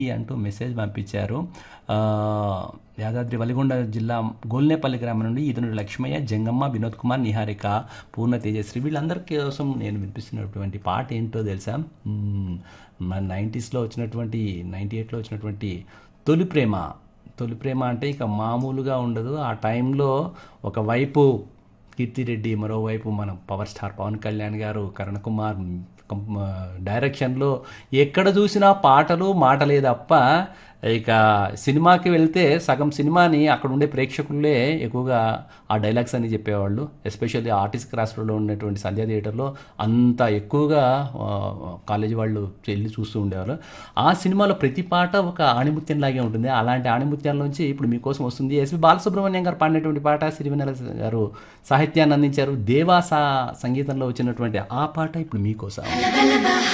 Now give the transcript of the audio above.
అంటూ మెసేజ్ పంపించారు ఆ, యాదాద్రి వలిగొండ జిల్లా గోల్నేపల్లి గ్రామం నుండి ఈదునుడి లక్ష్మయ్య జంగమ్మ వినోద్ కుమార్ నిహారిక పూర్ణ తేజశ్రీ వీళ్ళందరి కోసం నేను వినిపిస్తున్నటువంటి పాట ఏంటో తెలుసా మ్మ్, మన నైంటీస్లో వచ్చినటువంటి నైంటీ ఎయిట్లో వచ్చినటువంటి తొలి ప్రేమ తొలి ప్రేమ అంటే ఇక మామూలుగా ఉండదు ఆ టైంలో ఒకవైపు కీర్తిరెడ్డి మరోవైపు మన పవర్ స్టార్ పవన్ కళ్యాణ్ గారు కరణ్ కుమార్ కం- డైరెక్షన్లో ఎక్కడ చూసినా పాటలు మాటలే తప్ప ఇక సినిమాకి వెళ్తే సగం సినిమాని అక్కడ ఉండే ప్రేక్షకులే ఎక్కువగా ఆ డైలాగ్స్ అని చెప్పేవాళ్ళు ఎస్పెషల్లీ ఆర్టిస్ట్ క్రాస్ రోడ్లో ఉన్నటువంటి సంధ్యా థియేటర్లో అంత ఎక్కువగా ఆ, కాలేజీ వాళ్ళు వెళ్ళి చూస్తూ ఉండేవారు ఆ సినిమాలో ప్రతి పాట ఒక ఆణిముత్యం లాగే ఉంటుంది అలాంటి ఆణిముత్యాల నుంచి ఇప్పుడు మీకోసం వస్తుంది ఎస్పి బాలసుబ్రహ్మణ్యం గారు పాడినటువంటి పాట సిరివెన్నెల గారు సాహిత్యాన్ని అందించారు దేవాస సంగీతంలో వచ్చినటువంటి ఆ పాట ఇప్పుడు మీకోసం